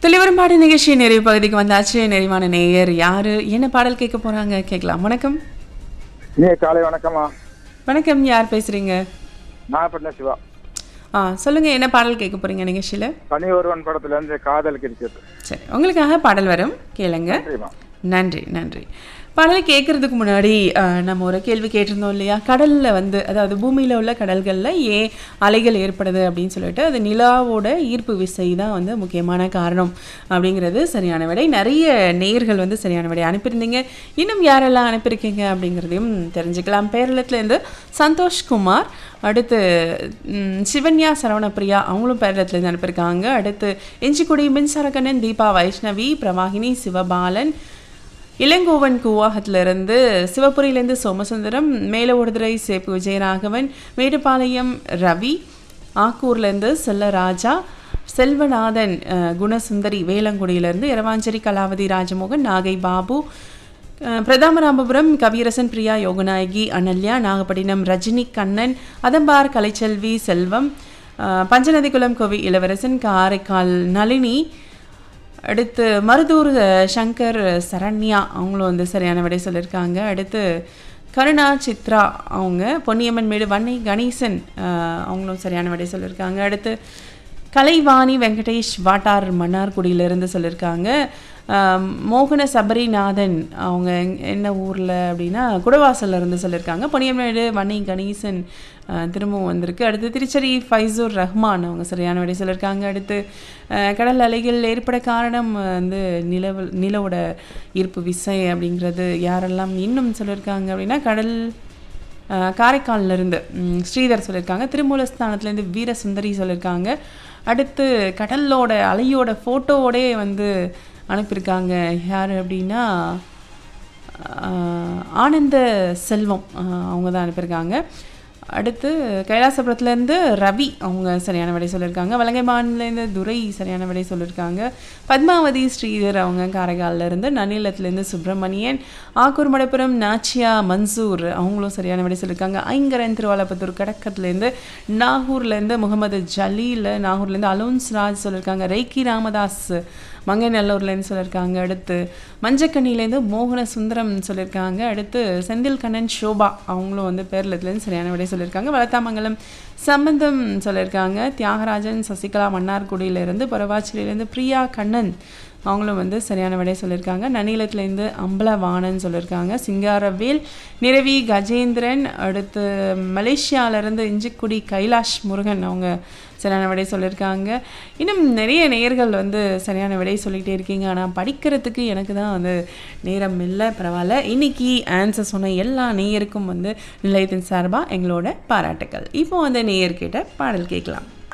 துளிவரம்பாடு நிகழ்ச்சி நிறைவு பகுதிக்கு வந்தாச்சு நிறைவான நேயர் யாரு என்ன பாடல் கேட்க போறாங்க கேட்கலாம் வணக்கம் நீ காலை வணக்கம்மா வணக்கம் யார் பேசுறீங்க நாகப்பட்டினம் சிவா ஆ சொல்லுங்க என்ன பாடல் கேட்க போறீங்க நிகழ்ச்சியில பனி ஒருவன் படத்துல இருந்து காதல் கிடைச்சது சரி உங்களுக்காக பாடல் வரும் கேளுங்க நன்றிம்மா நன்றி நன்றி பாடலை கேட்கறதுக்கு முன்னாடி அஹ், நம்ம ஒரு கேள்வி கேட்டிருந்தோம் இல்லையா கடல்ல வந்து அதாவது பூமியில உள்ள கடல்கள்ல ஏன் அலைகள் ஏற்படுது அப்படின்னு சொல்லிட்டு அது நிலாவோட ஈர்ப்பு விசை தான் வந்து முக்கியமான காரணம் அப்படிங்கிறது சரியான விடை நிறைய நேயர்கள் வந்து சரியான விடை அனுப்பியிருந்தீங்க இன்னும் யாரெல்லாம் அனுப்பியிருக்கீங்க அப்படிங்கிறதையும் தெரிஞ்சுக்கலாம் பேரளத்துலேருந்து சந்தோஷ்குமார் அடுத்து ம், சிவன்யா சரவணப்பிரியா அவங்களும் பேரளத்துலேருந்து அனுப்பியிருக்காங்க அடுத்து எஞ்சிக்குடி மின்சாரக்கண்ணன் தீபா வைஷ்ணவி பிரவாகினி சிவபாலன் இளங்கோவன் கூவாகத்திலிருந்து சிவபுரியிலேருந்து சோமசுந்தரம் மேலோடுதுறை சேப்பு விஜயராகவன் மேட்டுப்பாளையம் ரவி ஆக்கூர்லேருந்து செல்லராஜா செல்வநாதன் அஹ், குணசுந்தரி வேளங்குடியிலேருந்து இரவாஞ்சேரி கலாவதி ராஜமோகன் நாகை பாபு அஹ், பிரதாமராமபுரம் கவியரசன் பிரியா யோகநாயகி அனல்யா நாகப்பட்டினம் ரஜினி கண்ணன் அதம்பார் கலைச்செல்வி செல்வம் அஹ், பஞ்சநதிக்குளம் கோவி இளவரசன் காரைக்கால் நளினி அடுத்து மருதூர் அஹ், சங்கர் சரண்யா அவங்களும் வந்து சரியான விடை சொல்லியிருக்காங்க அடுத்து கருணா சித்ரா அவங்க பொன்னியம்மன் மேடு வன்னை கணேசன் அஹ், அவங்களும் சரியான விடை சொல்லியிருக்காங்க அடுத்து கலைவாணி வெங்கடேஷ் வாட்டார் மன்னார்குடியிலேருந்து சொல்லியிருக்காங்க அஹ், மோகன சபரிநாதன் அவங்க எங்- என்ன ஊரில் அப்படின்னா குடவாசல்ல இருந்து சொல்லியிருக்காங்க பொன்னியம்மேடு வன்னை கணேசன் அஹ், திரும்பவும் வந்திருக்கு அடுத்து திருச்செரி ஃபைசூர் ரஹ்மான் அவங்க சரியான விடை சொல்லியிருக்காங்க அடுத்து அஹ், கடல் அலைகள் ஏற்பட காரணம் வந்து நிலவு நிலவோட ஈர்ப்பு விசை அப்படிங்கிறது யாரெல்லாம் இன்னும் சொல்லியிருக்காங்க அப்படின்னா கடல் அஹ், காரைக்கால்ல இருந்து ம், ஸ்ரீதர் சொல்லியிருக்காங்க திருமூலஸ்தானத்துலேருந்து வீரசுந்தரி சொல்லியிருக்காங்க அடுத்து கடலோட அலையோட ஃபோட்டோவோடே வந்து அனுப்பியிருக்காங்க யார் அப்படின்னா ஆஹ் ஆனந்த செல்வம் ஆஹ் அவங்க தான் அனுப்பியிருக்காங்க அடுத்து கைலாசபுரத்துலேருந்து ரவி அவங்க சரியான விடை சொல்லியிருக்காங்க வலங்கைமான்லேருந்து துரை சரியான விடை சொல்லியிருக்காங்க பத்மாவதி ஸ்ரீதர் அவங்க காரைக்கால்ல இருந்து நன்னிலத்துலேருந்து சுப்பிரமணியன் ஆக்கூர் மடப்புரம் நாச்சியா மன்சூர் அவங்களும் சரியான விடை சொல்லியிருக்காங்க ஐங்கரன் திருவாலப்பத்தூர் கடக்கத்துலேருந்து நாகூர்லேருந்து முகமது ஜலீல் நாகூர்லேருந்து அலோன்ஸ் ராஜ் சொல்லியிருக்காங்க ரெய்கி ராமதாஸ் மங்கைநல்லூர்லேருந்து சொல்லியிருக்காங்க அடுத்து மஞ்சக்கண்ணிலேருந்து மோகன சுந்தரம் சொல்லியிருக்காங்க அடுத்து செந்தில் கண்ணன் ஷோபா அவங்களும் வந்து பேர்லத்துலேருந்து சரியான விடை சொல்லியிருக்காங்க வளத்தாமங்கலம் சம்பந்தம் சொல்லியிருக்காங்க தியாகராஜன் சசிகலா மன்னார்குடியிலேருந்து பரவாச்சிலேருந்து பிரியா கண்ணன் அவங்களும் வந்து சரியான விடை சொல்லியிருக்காங்க நன்னிலத்துலேருந்து அம்பலவாணன் சொல்லியிருக்காங்க சிங்காரவேல் நிரவி கஜேந்திரன் அடுத்து மலேசியாவிலேருந்து இஞ்சிக்குடி கைலாஷ் முருகன் அவங்க சரியான விடை சொல்லியிருக்காங்க இன்னும் நிறைய நேயர்கள் வந்து சரியான விடை சொல்லிகிட்டே இருக்கீங்க ஆனால் படிக்கிறதுக்கு எனக்கு தான் வந்து நேரம் இல்லை பரவாயில்ல இன்னைக்கு ஆன்சர் சொன்ன எல்லா நேயருக்கும் வந்து நிலையத்தின் சார்பாக எங்களோட பாராட்டுக்கள் இப்போ வந்து நேயர் கேட்ட பாடல் கேட்கலாம்